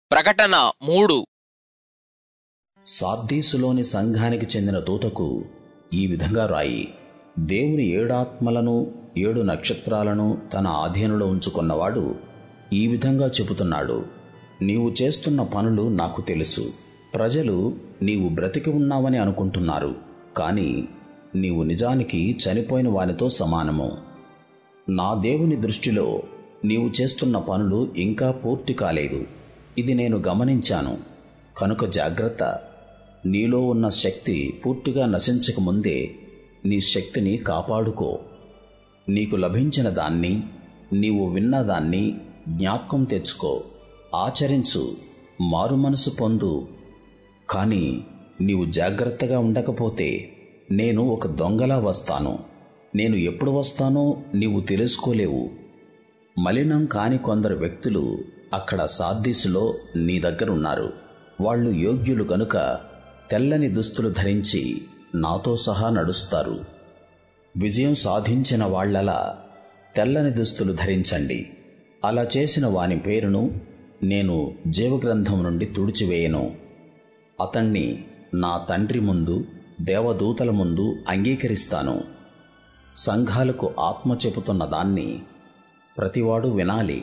ప్రకటన మూడు సార్దీసులోని సంఘానికి చెందిన దూతకు ఈ విధంగా రాయి దేవుని ఏడాత్మలను ఏడు నక్షత్రాలను తన ఆధీనంలో ఉంచుకున్నవాడు ఈ విధంగా చెబుతున్నాడు నీవు చేస్తున్న పనులు నాకు తెలుసు ప్రజలు నీవు బ్రతికి ఉన్నావని అనుకుంటున్నారు కానీ నీవు నిజానికి చనిపోయిన వానితో సమానము నా దేవుని దృష్టిలో నీవు చేస్తున్న పనులు ఇంకా పూర్తి కాలేదు ఇది నేను గమనించాను కనుక జాగ్రత్త నీలో ఉన్న శక్తి పూర్తిగా నశించక ముందే నీ శక్తిని కాపాడుకో నీకు లభించిన దాన్ని నీవు విన్నదాన్ని జ్ఞాపకం తెచ్చుకో ఆచరించు మారుమనసు పొందు కానీ నీవు జాగ్రత్తగా ఉండకపోతే నేను ఒక దొంగలా వస్తాను నేను ఎప్పుడు వస్తానో నీవు తెలుసుకోలేవు మలినం కాని కొందరు వ్యక్తులు అక్కడ సార్దీసులో నీ దగ్గరున్నారు వాళ్ళు యోగ్యులు గనుక తెల్లని దుస్తులు ధరించి నాతో సహా నడుస్తారు విజయం సాధించిన వాళ్లలా తెల్లని దుస్తులు ధరించండి అలా చేసిన వాని పేరును నేను జీవగ్రంథం నుండి తుడిచివేయను అతణ్ణి నా తండ్రి ముందు దేవదూతల ముందు అంగీకరిస్తాను సంఘాలకు ఆత్మ చెబుతున్న దాన్ని ప్రతివాడు వినాలి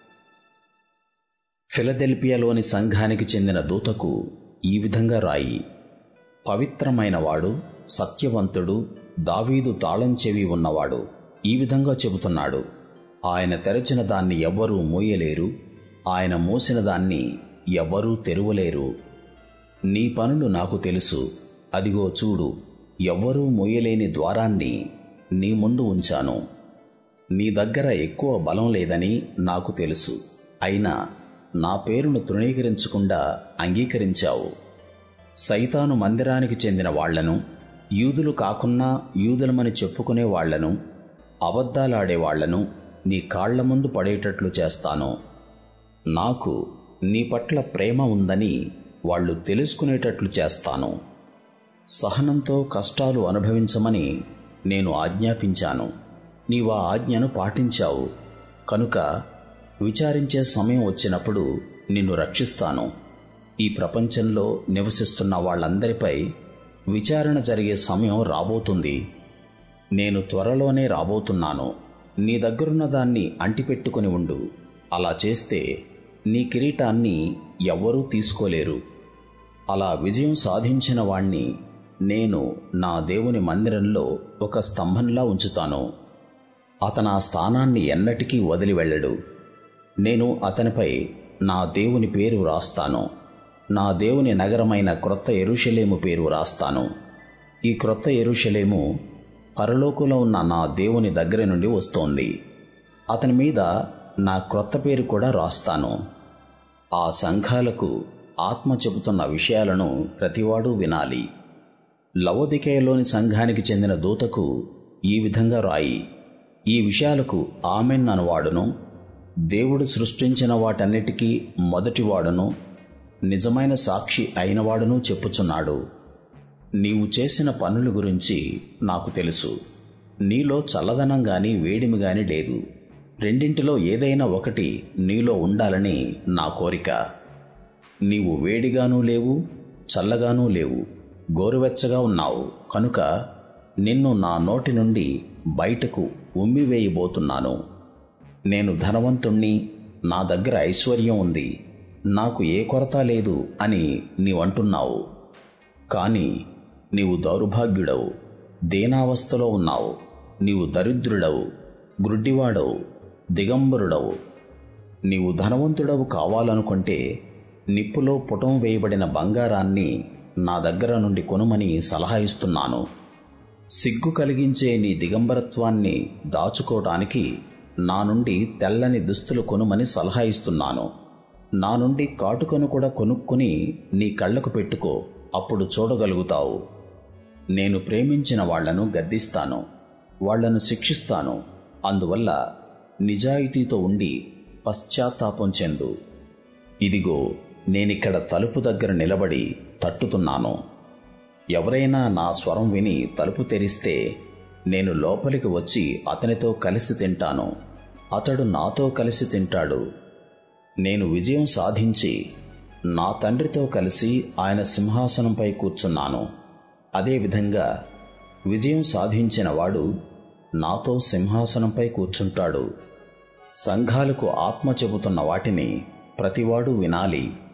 ఫిలదెల్పియాలోని సంఘానికి చెందిన దూతకు ఈ విధంగా రాయి పవిత్రమైన వాడు సత్యవంతుడు దావీదు తాళం చెవి ఉన్నవాడు ఈ విధంగా చెబుతున్నాడు ఆయన తెరచిన దాన్ని ఎవ్వరూ మూయలేరు ఆయన మూసిన దాన్ని ఎవ్వరూ తెరువలేరు నీ పనులు నాకు తెలుసు అదిగో చూడు ఎవ్వరూ మూయలేని ద్వారాన్ని నీ ముందు ఉంచాను నీ దగ్గర ఎక్కువ బలం లేదని నాకు తెలుసు అయినా నా పేరును తృణీకరించకుండా అంగీకరించావు సైతాను మందిరానికి చెందిన వాళ్లను యూదులు కాకున్నా యూదులమని చెప్పుకునే వాళ్లను అబద్ధాలాడే వాళ్లను నీ కాళ్ల ముందు పడేటట్లు చేస్తాను నాకు నీ పట్ల ప్రేమ ఉందని వాళ్ళు తెలుసుకునేటట్లు చేస్తాను సహనంతో కష్టాలు అనుభవించమని నేను ఆజ్ఞాపించాను నీవు ఆ ఆజ్ఞను పాటించావు కనుక విచారించే సమయం వచ్చినప్పుడు నిన్ను రక్షిస్తాను ఈ ప్రపంచంలో నివసిస్తున్న వాళ్ళందరిపై విచారణ జరిగే సమయం రాబోతుంది నేను త్వరలోనే రాబోతున్నాను నీ దగ్గరున్న దాన్ని అంటిపెట్టుకుని ఉండు అలా చేస్తే నీ కిరీటాన్ని ఎవ్వరూ తీసుకోలేరు అలా విజయం సాధించిన వాణ్ణి నేను నా దేవుని మందిరంలో ఒక స్తంభంలా ఉంచుతాను అతను ఆ స్థానాన్ని ఎన్నటికీ వదిలి వెళ్ళడు నేను అతనిపై నా దేవుని పేరు రాస్తాను నా దేవుని నగరమైన క్రొత్త ఎరుషలేము పేరు రాస్తాను ఈ క్రొత్త ఎరుషలేము పరలోకంలో ఉన్న నా దేవుని దగ్గర నుండి వస్తోంది అతని మీద నా క్రొత్త పేరు కూడా రాస్తాను ఆ సంఘాలకు ఆత్మ చెబుతున్న విషయాలను ప్రతివాడు వినాలి లవోదికేయలోని సంఘానికి చెందిన దూతకు ఈ విధంగా రాయి ఈ విషయాలకు ఆమెన్ అనువాడును దేవుడు సృష్టించిన వాటన్నిటికీ మొదటివాడును నిజమైన సాక్షి అయినవాడును చెప్పుచున్నాడు నీవు చేసిన పనుల గురించి నాకు తెలుసు నీలో చల్లదనం గాని వేడిమి గాని లేదు రెండింటిలో ఏదైనా ఒకటి నీలో ఉండాలని నా కోరిక నీవు వేడిగానూ లేవు చల్లగానూ లేవు గోరువెచ్చగా ఉన్నావు కనుక నిన్ను నా నోటి నుండి బయటకు ఉమ్మివేయబోతున్నాను నేను ధనవంతుణ్ణి నా దగ్గర ఐశ్వర్యం ఉంది నాకు ఏ కొరత లేదు అని నీవంటున్నావు కానీ నీవు దౌర్భాగ్యుడవు దేనావస్థలో ఉన్నావు నీవు దరిద్రుడవు గ్రుడ్డివాడవు దిగంబరుడవు నీవు ధనవంతుడవు కావాలనుకుంటే నిప్పులో పుటం వేయబడిన బంగారాన్ని నా దగ్గర నుండి కొనుమని సలహా ఇస్తున్నాను సిగ్గు కలిగించే నీ దిగంబరత్వాన్ని దాచుకోవటానికి నా నుండి తెల్లని దుస్తులు కొనుమని సలహా ఇస్తున్నాను నా నుండి కాటుకను కూడా కొనుక్కొని నీ కళ్ళకు పెట్టుకో అప్పుడు చూడగలుగుతావు నేను ప్రేమించిన వాళ్లను గద్దిస్తాను వాళ్లను శిక్షిస్తాను అందువల్ల నిజాయితీతో ఉండి పశ్చాత్తాపం చెందు ఇదిగో నేనిక్కడ తలుపు దగ్గర నిలబడి తట్టుతున్నాను ఎవరైనా నా స్వరం విని తలుపు తెరిస్తే నేను లోపలికి వచ్చి అతనితో కలిసి తింటాను అతడు నాతో కలిసి తింటాడు నేను విజయం సాధించి నా తండ్రితో కలిసి ఆయన సింహాసనంపై కూర్చున్నాను అదేవిధంగా విజయం సాధించిన వాడు నాతో సింహాసనంపై కూర్చుంటాడు సంఘాలకు ఆత్మ చెబుతున్న వాటిని ప్రతివాడు వినాలి